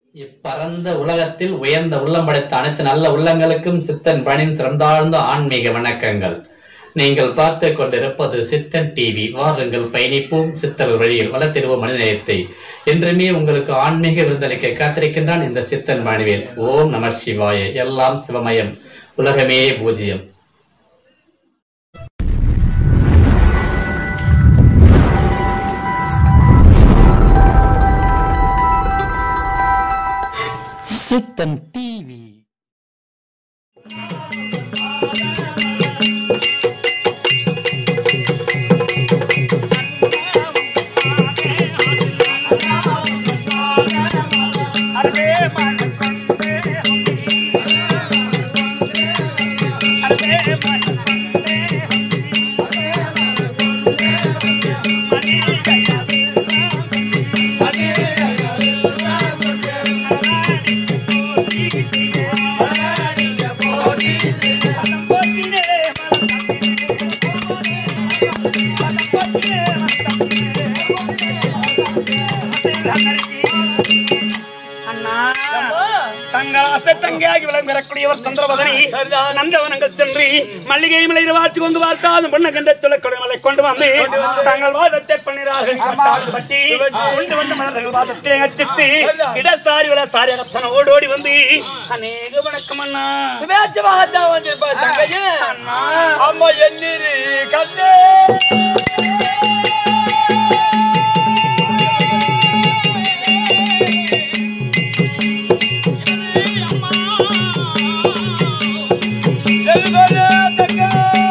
இப்பரந்த உலகத்தில் உயர்ந்த உள்ளம் படைத்த அனைத்து நல்ல உள்ளங்களுக்கும் சித்தன் பணின் சிறந்தாழ்ந்த ஆன்மீக வணக்கங்கள் நீங்கள் பார்த்து கொண்டிருப்பது சித்தன் டிவி வாருங்கள் பயணிப்போம் சித்தர் வழியில் வளர்த்திடுவோம் மனிதநேயத்தை என்றுமே உங்களுக்கு ஆன்மீக விருந்தளிக்க காத்திருக்கின்றான் இந்த சித்தன் மணிவேல் ஓம் நம சிவாய எல்லாம் சிவமயம் உலகமே பூஜ்ஜியம் சித்தன் டிவி அண்ணா தங்கள் அசத்தங்கையாகி விளம்பரக்கூடியவர் சந்திரபதனி நந்தவனங்கள் சென்று மல்லிகை மலையில் வாட்சி கொண்டு பார்த்தாது பொண்ணு கண்ட துளக்கொடமலை கொண்டு வந்து தங்கள் வாதத்தை பண்ணினார்கள் பட்டி கொண்டு வந்த மலர்கள் வாதத்தை அச்சித்து இடசாரி விட சாரி அகத்தன ஓடி ஓடி வந்து அநேக வணக்கம் அண்ணா சுபேட்சமாகத்தான் வந்திருப்பா தங்கையே. அண்ணா அம்மா எண்ணிரு கண்ணே எழுதலே தங்கை.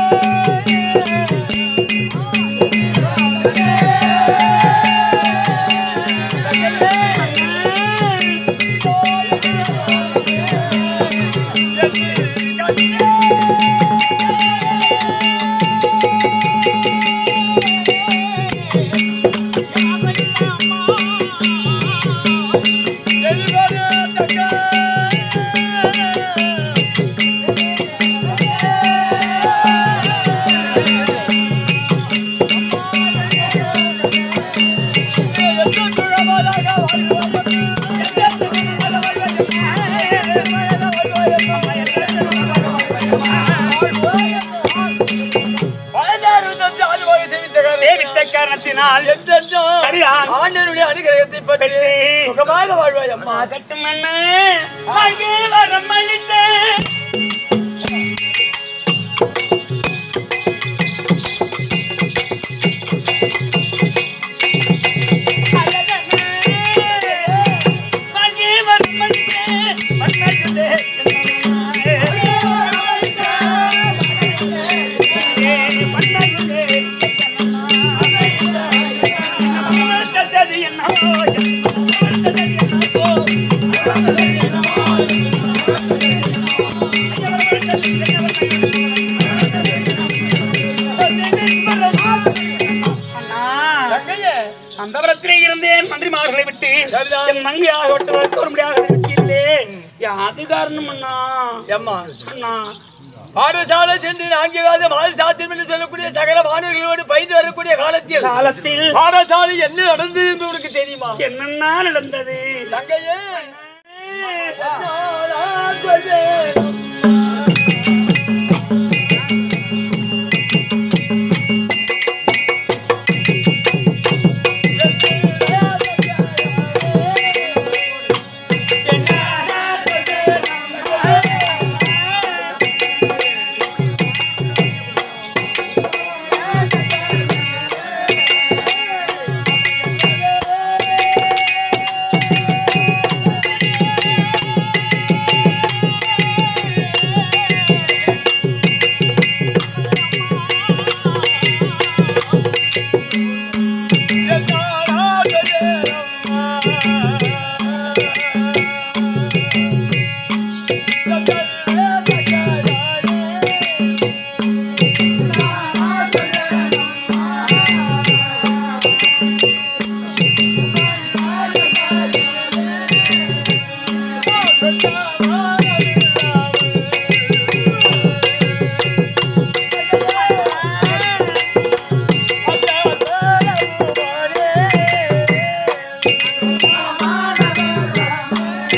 எழுதலே தங்கை. சேவித்த காரணத்தினால் சரிதான் ஆண்டவனுடைய அனுகிரகத்தை பற்றி பெற்று சுகமாக வாழ்வாய் அம்மா அதற்கு மண்ணு வாழ்வே வரம் அளித்தேன் தங்கையே அந்தபுரத்திலே இருந்தேன் மந்திரிமார்களை விட்டு சரிதான். என் மங்கையாக விட்டு வரும்படியாக இருக்கிறீர்களே யாது காரணம் அண்ணா அம்மா அண்ணா பாடசாலை சென்று நான்காவது மாதம் சாத்தியம் என்று சொல்லக்கூடிய சகல மாணவர்களோடு பயின்று வரக்கூடிய காலத்தில் காலத்தில் பாடசாலை என்ன நடந்தது என்று உனக்கு தெரியுமா என்னென்ன நடந்தது தங்கையே ஆ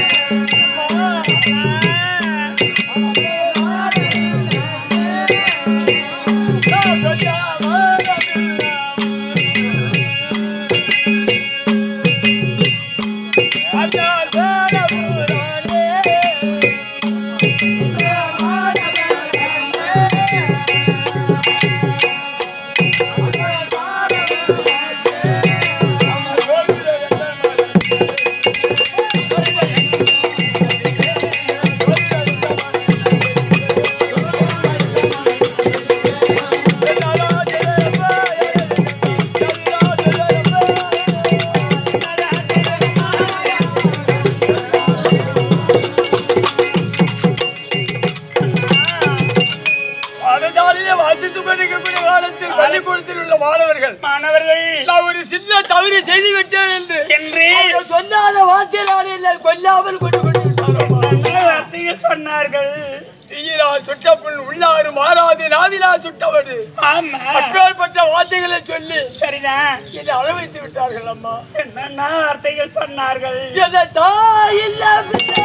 பாடசாலையிலே வாசித்து கொண்டிருக்கக்கூடிய காலத்தில் பள்ளிக்கூடத்தில் உள்ள மாணவர்கள் மாணவர்கள் நான் ஒரு சின்ன தவறு செய்து விட்டேன் என்று என்று அவங்க சொல்லாத வார்த்தையினாலே என்னை கொல்லாமல் கொண்டு கொண்டு விட்டாரம்மா. நல்ல வார்த்தைகள் சொன்னார்கள் தீயினால் சுட்ட புல் உள்ளாறு மாறாது நாவிலா சுட்டவது ஆமா அப்பேற்பட்ட வார்த்தைகளை சொல்லி சரிதான் என்னை அளவைத்து விட்டார்கள் அம்மா என்னென்ன வார்த்தைகள் சொன்னார்கள் எதை தாயில்ல பிள்ளை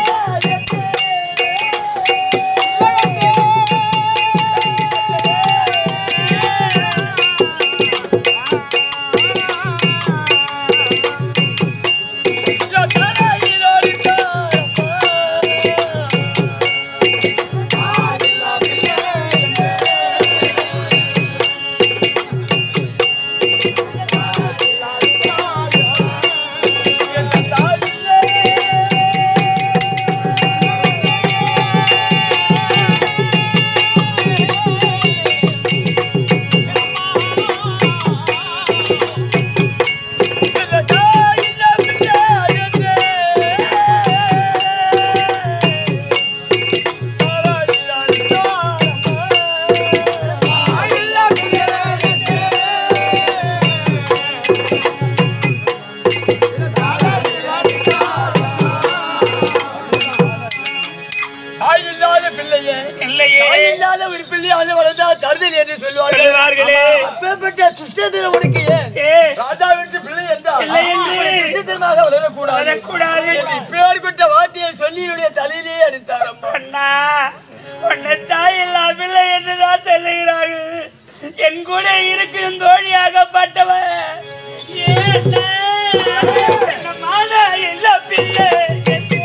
தாய் இல்லாத பிள்ளையே இல்லையே தாய் இல்லாத ஒரு பிள்ளையாக வளர்ந்தா தருதல் என்று சொல்லுவார்கள் சொல்லுவார்களே அப்பேற்பட்ட சுஷ்டத்தில் உனக்கு ஏன் ஏ ராஜாவிற்கு பிள்ளை என்றால் இல்லை என்று. சுஷ்டத்திற்காக வளரக்கூடாது வரக்கூடாது இப்பேற்பட்ட வார்த்தையை சொல்லியுடைய தலையிலே அடித்தார் அம்மா அண்ணா உன்னை தாய் எல்லாம் இல்லை என்றுதான் சொல்லுகிறார்கள் என் கூட இருக்கும் தோழியாகப்பட்டவன் ஏன்னா, என்ன மானா இல்ல பிள்ளை என்று.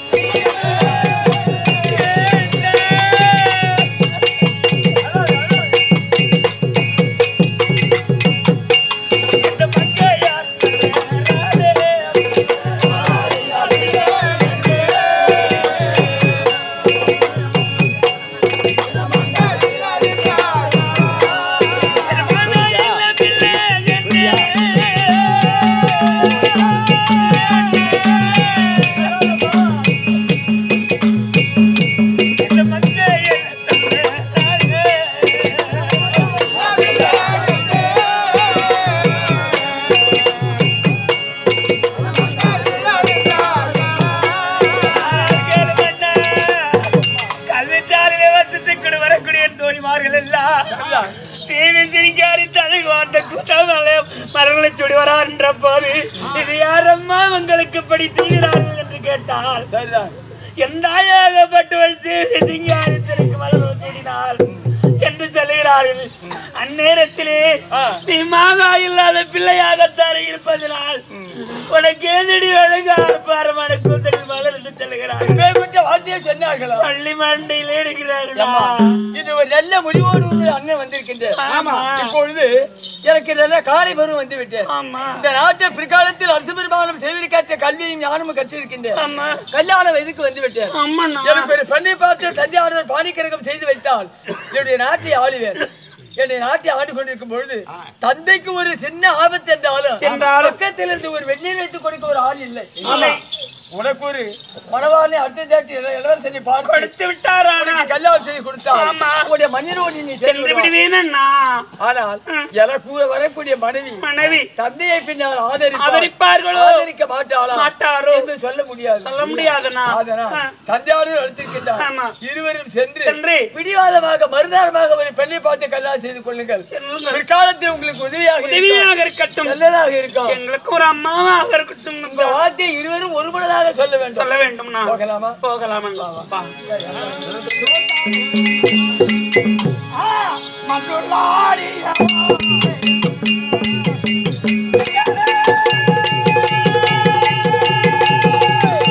இந்த மங்கையார் மானா இல்ல பிள்ளை என்று. இந்த மங்கையார் கல்விச்சாலை விவசாயத்துக்கு வரக்கூடிய தோழிமார்கள் எல்லாம் தீவிந்திரிக்காரி தழுவாண்ட குத்தமலை மரங்களை சுடி வரான்ற போது இது யாரம்மா உங்களுக்கு படி தீவிரார்கள் என்று கேட்டால் சரிதான் எந்தாயாகப்பட்டவள் திங்காரத்திற்கு மலர்கள் சூடினாள் என்று சொல்லுகிறார்கள் அந்நேரத்திலே ஆ. நீ மாதா இல்லாத பிள்ளையாகத்தான் இருப்பதனால் உனக்கு எதிரி ஒழுங்காக பாரமான கூந்தலில் மலர் என்று சொல்லுகிறார்கள் இப்பேற்பட்ட வார்த்தையை சொன்னார்களா பள்ளி மண்டையில் எடுக்கிறார்களா அம்மா, இது ஒரு நல்ல முடிவோடு ஒரு அண்ணன் வந்திருக்கின்றார் ஆமா இப்பொழுது எனக்கு நல்ல காலை பருவம் வந்து விட்டேன் ஆமா இந்த நாட்டை பிற்காலத்தில் அரசு பெரும்பாலும் செய்திருக்காற்ற கல்வியும் ஞானமும் கற்றிருக்கின்றேன் ஆமா கல்யாண வயதுக்கு வந்து விட்டேன் ஆமா எனக்கு ஒரு பெண்ணை பார்த்து தந்தையாளர் பாணிக்கரகம் செய்து வைத்தால் என்னுடைய நாட்டை ஆளுவேன் என்னுடைய நாட்டை ஆண்டு கொண்டிருக்கும் பொழுது தந்தைக்கு ஒரு சின்ன ஆபத்து என்றாலும் என்றாலும். பக்கத்தில் இருந்து ஒரு வெந்நீர் வைத்துக் கொடுக்க ஒரு ஆள் இல்லை இல்லை. உனக்கு ஒரு மனவாளனை அடுத்த தேட்டி இளவரசனை பார்த்து கொடுத்து விட்டாரானா உனக்கு கல்யாணம் செய்து கொடுத்தா ஆமா. உன்னுடைய மண்ணிரோடு நீ சென்று சென்று விடுவேனா ஆனால் எனக்கு வரக்கூடிய மனைவி மனைவி தந்தையை பின்னால் ஆதரிப்பார் ஆதரிப்பார்களோ ஆதரிக்க மாட்டாளா மாட்டாரோ என்று சொல்ல முடியாது சொல்ல முடியாதுண்ணா அதனால் ஆ. தந்தையாரும் அழைத்திருக்கின்றார் ஆமா. இருவரும் சென்று சென்று பிடிவாதமாக மருதாரமாக ஒரு பெண்ணை பார்த்து கல்யாணம் செய்து கொள்ளுங்கள் செல்லுங்கள். பிற்காலத்தில் உங்களுக்கு உதவியாக இருக்கும். உதவியாக இருக்கட்டும் நல்லதாக இருக்கும் எங்களுக்கு ஒரு அம்மாவாக இருக்கட்டும் இந்த வார்த்தையை இருவரும் ஒருமனதாக சொல்ல வேண்டும் சொல்ல வேண்டும்னா போகலாமா போகலாமா வா. ஆ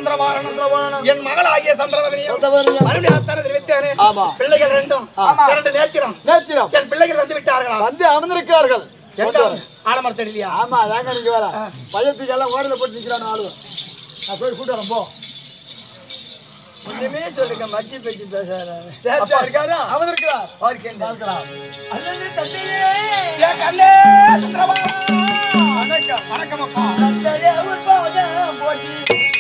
சந்திரபாரணம் என் மகள் ஆகிய சந்திரவதனியும் மறுபடியும் அத்தனை தெரிவித்தேனே ஆமா. பிள்ளைகள் ரெண்டும் இரண்டு நேத்திரம் நேத்திரம் என் பிள்ளைகள் வந்து விட்டார்களா வந்து அமர்ந்திருக்கிறார்கள் எங்க ஆலமரத்தடிலையா ஆமா அதாங்க நீங்க வேற பையத்துக்கு எல்லாம் ஓடல போட்டு நிக்கிறான் ஆளு நான் போய் கூட்டு வரேன் போ ஒண்ணுமே சொல்லுங்க மச்சி பேச்சு பேசுறாரு அப்பா இருக்காரா அவன் இருக்கிறா பார்க்கின்றார் அல்லது தந்தையே என் கண்ணே சந்திரபாரணம் வணக்கம் வணக்கம் அப்பா தந்தையே ஒரு பாதம் போட்டி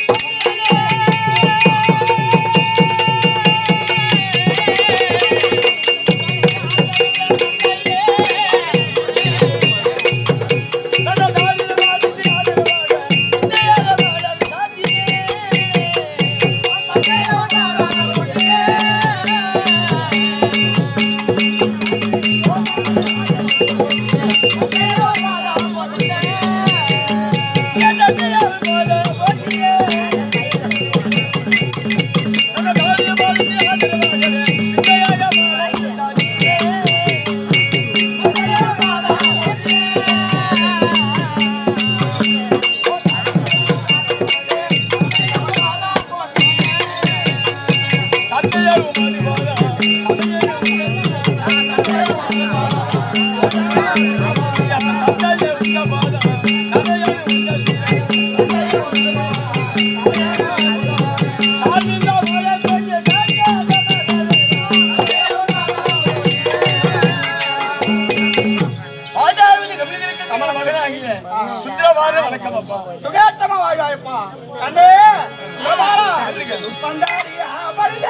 வணக்கம் அப்பா சுகேட்சமா வாழ்வாயப்பா கண்ணே சந்திரபாரணம் பந்தாரியா வருதே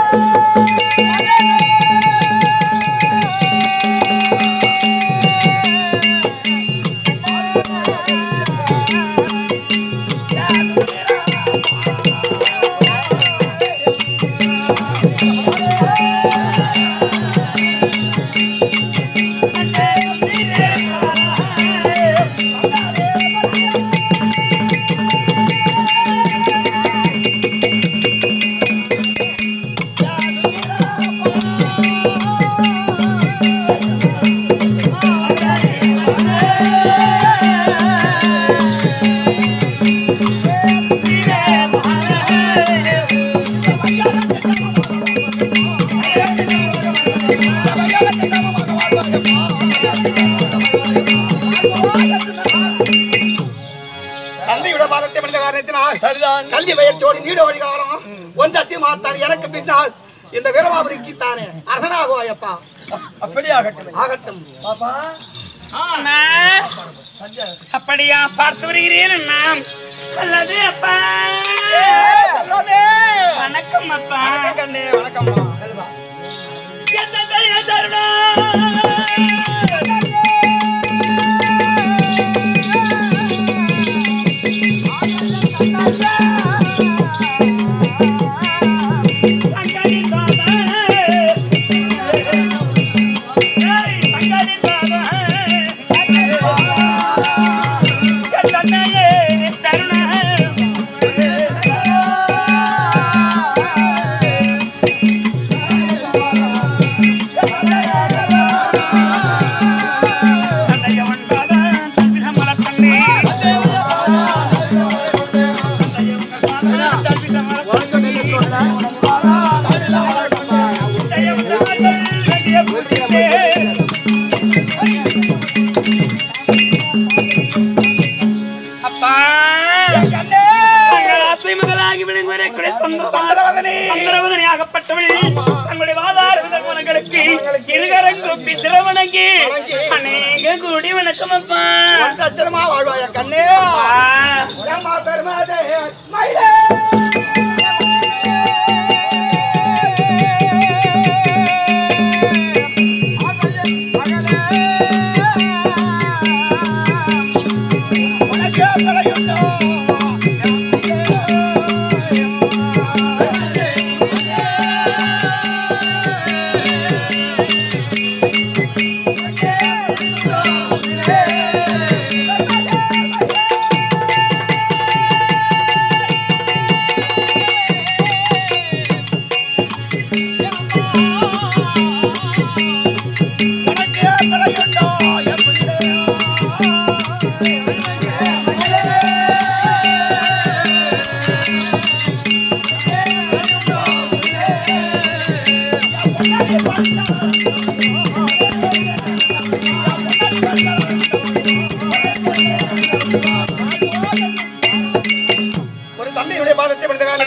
தந்தையுடைய பாதத்தை மனித காரணத்தினால் சரிதான் கல்வி பயிற்சியோடு நீடோடி காலம் ஒன்றச்சு மாத்தான் எனக்கு பின்னால் இந்த வீரபாபுரிக்கு தானே அரசனாகுவாயப்பா அப்படி ஆகட்டும் ஆகட்டும் பாப்பா அண்ணா, அப்படியா பார்த்து வருகிறேன் அண்ணா அல்லது அப்பா செல்வமே வணக்கம் அப்பா வணக்கம் கண்ணே வணக்கம்மா என்ன செய்ய தருணம்? தங்களின் பாதா. ஏய், தங்களின் பாதா. என் தந்தையே, தருணம். தந்தையவன் பாதா, தம்பிதமலக் கண்ணே. அப்பா தங்கள் ஆசை முதலாகி விளங்குவதற்குரிய சந்திரவதனி. சந்திரவதனியாகப்பட்டவள் தங்களுடைய வாதார விதங்களுக்கு இருகரம் கூப்பி சிரவணங்கி அநேக கூடி வணக்கம் அப்பா ஒன்றச்சரமா வாழ்வாய கண்ணே அப்பா. ஏம்மா பெருமாதே மயிலே உனக்கே பிழையுண்டோ?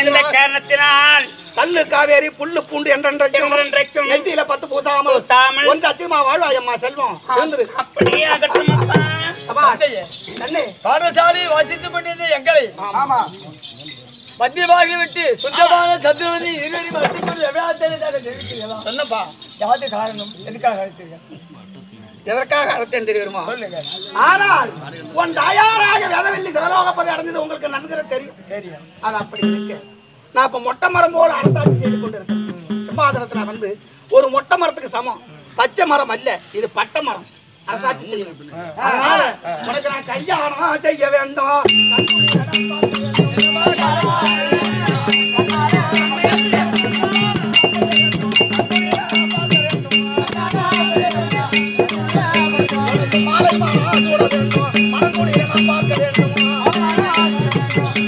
இந்த காரணத்தினால் கல்லு காவேரி புல்லு பூண்டு என்றென்றைக்கும் என்றென்றைக்கும் நெத்தியில பத்து பூசாமல் பூசாமல் ஒன்று அச்சிமா வாழ்வாயம்மா செல்வம் எழுந்திரு. அப்படியே ஆகட்டும் அப்பா அப்பா, தந்தையே, கண்ணே பாடசாலையில் வாசித்துக் கொண்டிருந்த எங்களை ஆமா மத்தியமாக விட்டு சுத்தமான சத்துருவதி இருவரி மத்திக்குள் எவ்வளவு தெரிவிக்கிறீர்களா சொன்னப்பா யாது காரணம் எதுக்காக அழைத்தீர்கள் எதற்காக அழைத்தேன் தெரியுமா சொல்லுங்க ஆனால் உன் தாயாராக வேதவெள்ளி சிவலோகப்பதை அடைந்தது உங்களுக்கு நன்கு தெரியும் தெரியும் அது அப்படி இருக்கு நான் இப்ப மொட்டை மரம் போல அரசாட்சி செய்து கொண்டிருக்கேன் சிம்மாதனத்துல வந்து ஒரு மொட்டை மரத்துக்கு சமம் பச்சை மரம் அல்ல இது பட்டை மரம் அரசாட்சி செய்யணும் அதனால உனக்கு நான் கல்யாணம் செய்ய வேண்டும் கண்ணுடைய இடம் பார்க்க வேண்டும். மாலை மாலை சூட வேண்டும் மனக்குடைய இடம் பார்க்க வேண்டும்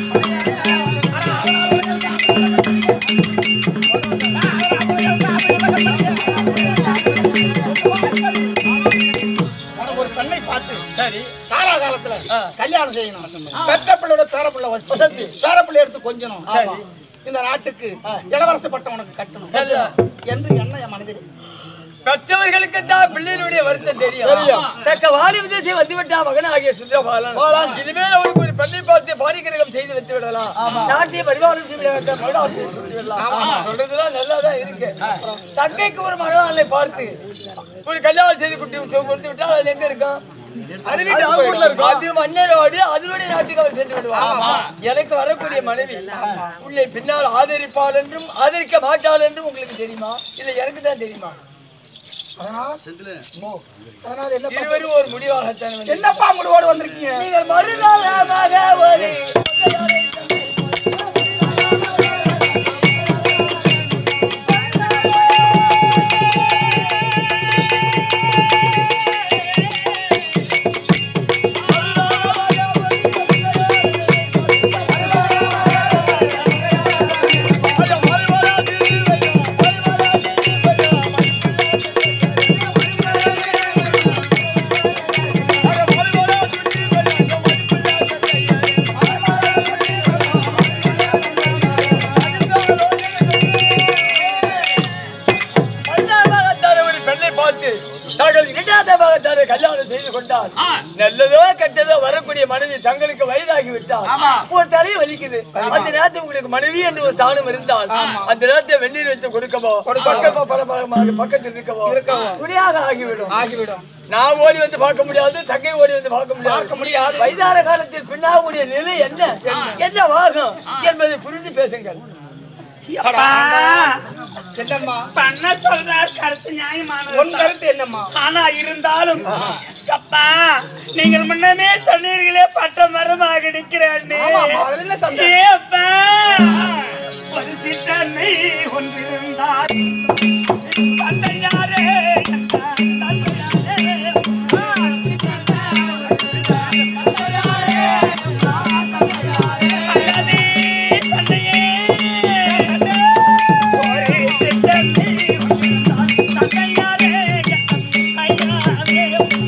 உனக்கு ஒரு பெண்ணை பார்த்து சரி காலாகாலத்துல ஆ. கல்யாணம் செய்யணும் பெற்ற பிள்ளையோட பேரப்பிள்ளை வசதி பேரப்பிள்ளை எடுத்து கொஞ்சணும் சரி. இந்த நாட்டுக்கு இளவரச பட்டம் உனக்கு கட்டணும் நல்ல. என்று என்ன என் மனதில் பெற்றவர்களுக்கு தான் பிள்ளைகளுடைய வருத்தம் தெரியும் தக்க வாரி விதத்தை வந்துவிட்டா மகன் ஆகிய சுந்தரபாலன் இனிமேல் அவருக்கு ஒரு பெண்ணை பார்த்து பாரிக்கிரகம் செய்து வைத்து விடலாம் நாட்டிய பரிவாரம் செய்து வேண்டும் மகனாக சொல்லி விடலாம் சொல்றதுலாம் நல்லாதான் இருக்கு தங்கைக்கு ஒரு மகனாலை பார்த்து ஒரு கல்யாணம் செய்து குட்டி கொடுத்து விட்டால் அது எங்க இருக்கும் அது வீட்டு ஊர்ல இருக்கும் அது மன்னரோடு அதனுடைய நாட்டுக்கு அவர் சென்று விடுவார் எனக்கு வரக்கூடிய மனைவி உள்ளே பின்னால் ஆதரிப்பாள் என்றும் ஆதரிக்க மாட்டாள் என்றும் உங்களுக்கு தெரியுமா இல்ல எனக்கு தான் தெரியுமா அதனால் அதனால் என்ன இருவரும் ஒரு முடிவாகத்தான் வந்து- என்னப்பா முடிவோடு வந்திருக்கீங்க நீங்கள் மறுநாளாக ஒரு மன்னார்மகத்தார் ஒரு பெண்ணை பார்த்து தாங்கள் இரண்டாவது கல்யாணம் செய்து கொண்டால் நல்லதோ கெட்டதோ வரக்கூடிய மனைவி தங்களுக்கு வயதாகி விட்டால் ஒரு தலை வலிக்குது அந்த நேரத்தில் உங்களுக்கு மனைவி என்று ஒரு ஸ்தானம் இருந்தால் அந்த நேரத்தை வெந்நீர் வைத்து கொடுக்கவோ பக்கமா பரபரமாக பக்கத்தில் இருக்கவோ துணியாக ஆகிவிடும் ஆகிவிடும் நான் ஓடி வந்து பார்க்க முடியாது தங்கை ஓடி வந்து பார்க்க முடியாது பார்க்க முடியாது வயதான காலத்தில் பின்னாவுடைய நிலை என்ன என்ன வாகம் என்பதை புரிந்து பேசுங்கள் அப்பா என்னம்மா பண்ண சொல்றார் கருத்து நியாயமானது உன் கருத்து என்னம்மா ஆனா இருந்தாலும் அப்பா நீங்கள் முன்னமே சொன்னீர்களே பட்ட மரமாக நிற்கிறேன்னு ஆமா, ஆமா, அதுல என்ன சந்தேகம்? ஏ அப்பா ஒரு சித்தனை ஒன்றிருந்தார் தந்தையாரே என்றார், தந்தையாரே. அழகே, தந்தையே, ஒரு சித்தனை ஒன்றிருந்தார், தந்தையாரே, ஐயாவே,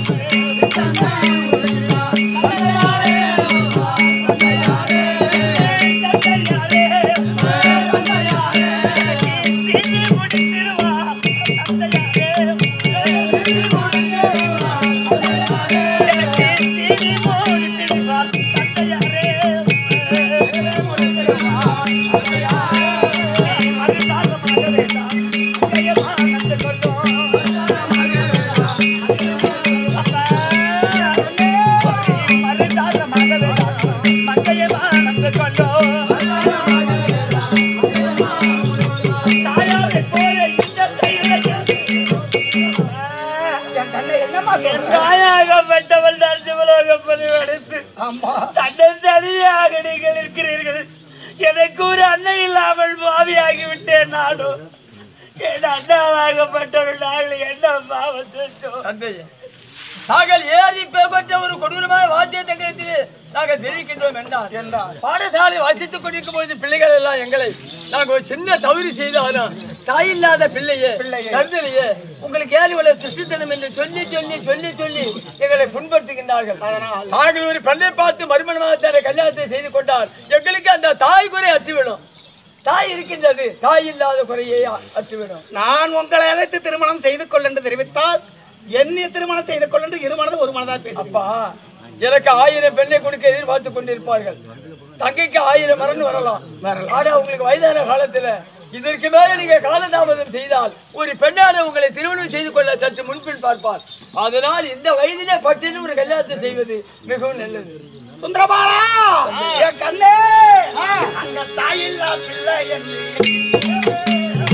என் கண்ணை என்னம்மா சொல்ற தாயாகப்பட்டவள் தான் சிவலோகப்பதி எடுத்து ஆமா தன்னை தனியாக நீங்கள் இருக்கிறீர்கள் எனக்கு ஒரு அண்ணன் இல்லாமல் பாவியாகி விட்டேன் நானும் என் அண்ணாவாகப்பட்டவள் நாங்கள் என்ன பாவம் செஞ்சோம் தந்தையே நாங்கள் ஏறி பெற்ற ஒரு கொடூரமான வாத்தியத்தை கிடைத்து நாங்கள் தெரிவிக்கின்றோம் என்றார் என்றார். பாடசாலை வாசித்துக் கொண்டிருக்கும் போது பிள்ளைகள் எல்லாம் எங்களை நாங்கள் ஒரு சின்ன தவறு செய்தாலும் தாய் இல்லாத பிள்ளையே கருதலையே உங்களுக்கு ஏறி உள்ள திருஷ்டித்தனம் என்று சொல்லி சொல்லி சொல்லி சொல்லி எங்களை புண்படுத்துகின்றார்கள் நாங்கள் ஒரு பெண்ணை பார்த்து மறுமணமாக கல்யாணத்தை செய்து கொண்டால் எங்களுக்கு அந்த தாய் குறை அற்றுவிடும் தாய் இருக்கின்றது தாய் இல்லாத குறையை அற்றுவிடும் நான் உங்களை அழைத்து திருமணம் செய்து கொள் என்று தெரிவித்தால் என்னை திருமணம் செய்து கொள் என்று இருமனது ஒரு மனதாக பேசும் அப்பா எனக்கு ஆயிரம் பெண்ணை கொடுக்க எதிர்பார்த்து கொண்டிருப்பார்கள் தங்கைக்கு ஆயிரம் மரணம் வரலாம் ஆனா உங்களுக்கு வயதான காலத்துல இதற்கு மேல நீங்க காலதாமதம் செய்தால் ஒரு பெண்ணான உங்களை திருமணம் செய்து கொள்ள சற்று முன்பின் பார்ப்பார் அதனால் இந்த வயதிலே பட்டினு ஒரு கல்யாணத்தை செய்வது மிகவும் நல்லது சுந்தரபாலா என் கண்ணே அங்க தாயில்லா பிள்ளை என்று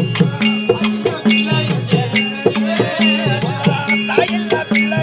தாயில்லா பிள்ளை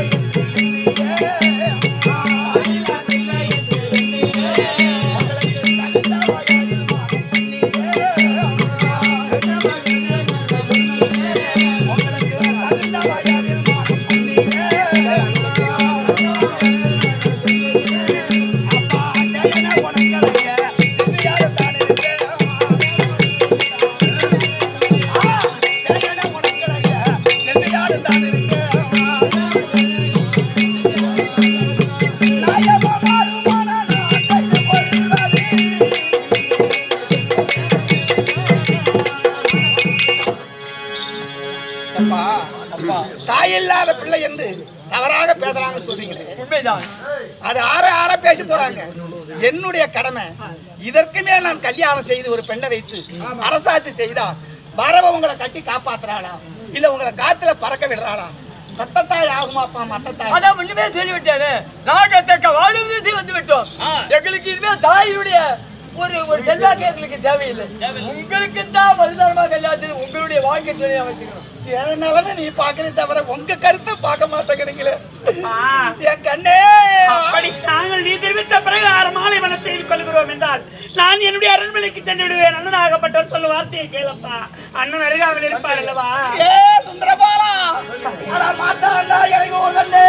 அப்பா அப்பா தாயில்லாத பிள்ளை என்று தவறாக பேசுறாங்க சொல்றீங்களே உண்மைதான் அது ஆற ஆற பேசி போறாங்க என்னுடைய கடமை இதற்கு மேல் நான் கல்யாணம் செய்து ஒரு பெண்ணை வைத்து அரசாட்சி செய்தா வரவ உங்களை கட்டி காப்பாத்துறாளா இல்ல உங்களை காத்துல பறக்க விடுறாளா மத்தத்தாய் ஆகுமாப்பா மத்தத்தாய் அதான் முன்னுமே சொல்லிவிட்டேனே நாங்க தக்க வாழும் திசை வந்து விட்டோம் எங்களுக்கு இனிமே தாயினுடைய ஒரு ஒரு செல்வாக்கு எங்களுக்கு தேவையில்லை உங்களுக்கு தான் பரிதாரமாக கல்யாணம் உங்களுடைய வாழ்க்கை துணையை அமைச்சுக்கணும் எதனால நீ பாக்குறது தவிர உங்க கருத்தை பார்க்க மாட்டேங்கிறீங்களே என் கண்ணே அப்படி நாங்கள் நீ தெரிவித்த பிரகாரம் மாலை மனம் செய்து கொள்கிறோம் என்றால் நான் என்னுடைய அரண்மனைக்கு சென்று விடுவேன் அண்ணனாகப்பட்டவர் சொல்ல வார்த்தையை கேளப்பா அண்ணன் அருகாமல் இருப்பார் அல்லவா ஏ சுந்தரபாலா அட மாட்டாண்டா எனக்கு ஒரு கண்ணே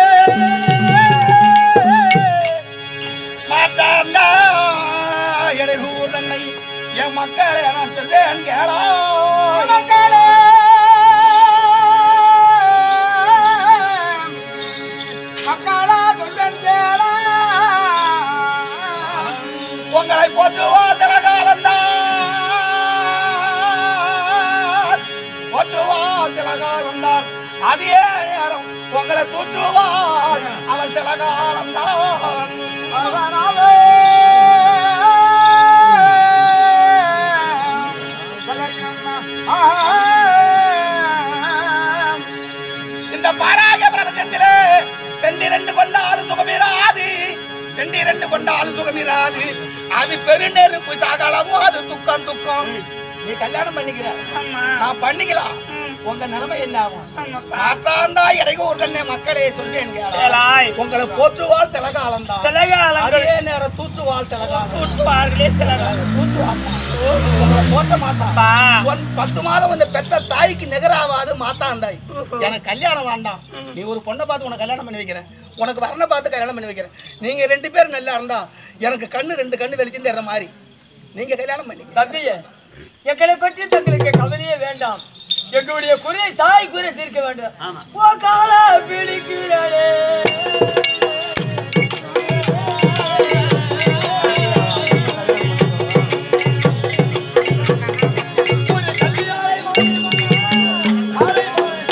மாட்டாண்டா எனக்கு ஒரு தன்னை என் மக்களை நான் சொல்றேன் கேளா மக்களே மக்களா சொல்றேன் கேளா உங்களை போற்றுவா சில காலம்தான் போற்றுவா சில காலம்தான் அதே நேரம் உங்களை தூற்றுவாள் அவள் சில காலம்தான் அதனாலே இந்த பாராய பிரபஞ்சத்திலே ரெண்டு கொண்டாலும் சுகமிராது ரெண்டு ரெண்டு கொண்டாலும் சுகமிராது அது பெருநெருப்பு சகலமும் அது துக்கம் துக்கம் நீ கல்யாணம் பண்ணிக்கிற நான் பண்ணிக்கலாம் உங்க நிலைமை என்ன ஆகும் மாற்றாண்டா இடைக்கு ஒரு கண்ணே மக்களே சொல்றேன் ஏலாய். உங்களை போற்றுவாள் சில காலம் தான் சில காலங்கள் அதே நேரம் தூற்றுவாள் சில காலம் கூட்டுவார்களே சில காலம். தூற்றுவாப்பா உங்களை போற்ற மாட்டான் பா. உன் பத்து மாதம் வந்து பெத்த தாய்க்கு நிகராவாது மாத்தான் தாய் எனக்கு கல்யாணம் வேண்டாம் நீ ஒரு பொண்ணை பார்த்து உனக்கு கல்யாணம் பண்ணி வைக்கிறேன் உனக்கு வரனை பார்த்து கல்யாணம் பண்ணி வைக்கிறேன் நீங்க ரெண்டு பேரும் நல்லா இருந்தா எனக்கு கண்ணு ரெண்டு கண்ணு வெளிச்சு தர்ற மாதிரி நீங்க கல்யாணம் பண்ணி தம்பியே எங்களை பற்றி தங்களுக்கு கவலையே வேண்டாம் எங்களுடைய குறை தாய் குறை தீர்க்க வேண்டும் ஓ காலா பிடிக்கிறானே ஒரு தம்பியாரை மாலை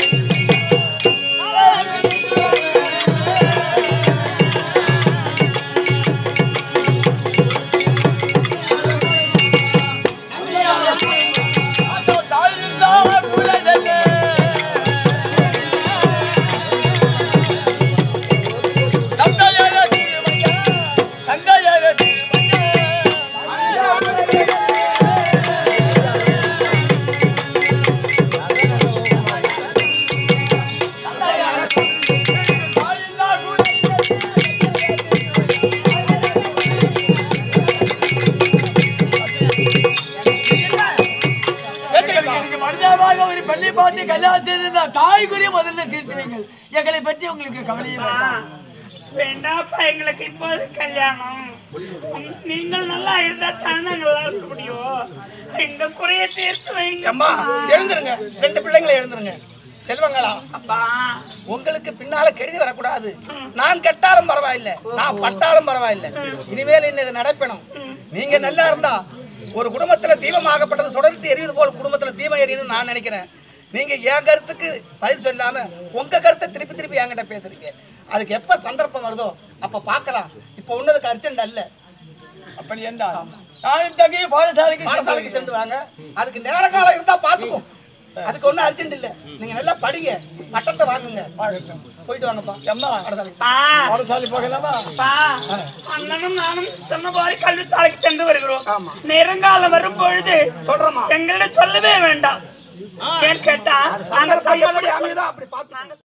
அந்த தாயின் தான் குறைதல்ல தந்தையார திருமையா தந்தையார எங்களுக்கு மனிதமாக ஒரு பெண்ணை பார்த்து கல்யாணம் செய்திருந்தா தாய் குறி முதல்ல தீர்த்து வைங்கள் எங்களை பற்றி உங்களுக்கு கவலையே வேண்டாம் வேண்டாப்பா எங்களுக்கு இப்போது கல்யாணம் நீங்கள் நல்லா இருந்தா தானே நல்லா இருக்க முடியும் இந்த குறைய தீர்த்து வைங்க அம்மா எழுந்துருங்க ரெண்டு பிள்ளைங்களை எழுந்துருங்க செல்வங்களா அப்பா உங்களுக்கு பின்னால கெடுதி வரக்கூடாது நான் கெட்டாலும் பரவாயில்லை நான் பட்டாலும் பரவாயில்லை இனிமேல் என்ன இது நடப்பணும் நீங்க நல்லா இருந்தா ஒரு குடும்பத்துல தீபமாகப்பட்டது சுடர்த்து எரியுது போல் குடும்பத்துல தீபம் எரியுதுன்னு நான் நினைக்கிறேன் நீங்க என் கருத்துக்கு பதில் சொல்லாம உங்க கருத்தை திருப்பி திருப்பி என்கிட்ட பேசுறீங்க அதுக்கு எப்ப சந்தர்ப்பம் வருதோ அப்ப பார்க்கலாம் இப்ப உன்னதுக்கு அர்ஜென்ட் அல்ல அப்படி என்றால் நானும் தங்கையும் பாடசாலைக்கு பாடசாலைக்கு சென்று வாங்க அதுக்கு நேர காலம் இருந்தா பாத்துக்கோ அதுக்கு ஒண்ணும் அர்ஜென்ட் இல்ல நீங்க நல்லா படிங்க பட்டத்தை வாங்குங்க போயிட்டு வாங்கப்பா அம்மா பாடசாலைக்கு பா, பாடசாலை போகலாமா பா, அண்ணனும் நானும் சொன்னபாரி கல்வித்தாலைக்கு சென்று வருகிறோம் நெருங்காலம் வரும் பொழுது சொல்றேம்மா. எங்களிடம் சொல்லவே வேண்டாம் ஏன் கேட்டா நாங்க சந்தர்ப்பம் எப்படி சம்மதம் அமையுதோ அப்படி பார்த்து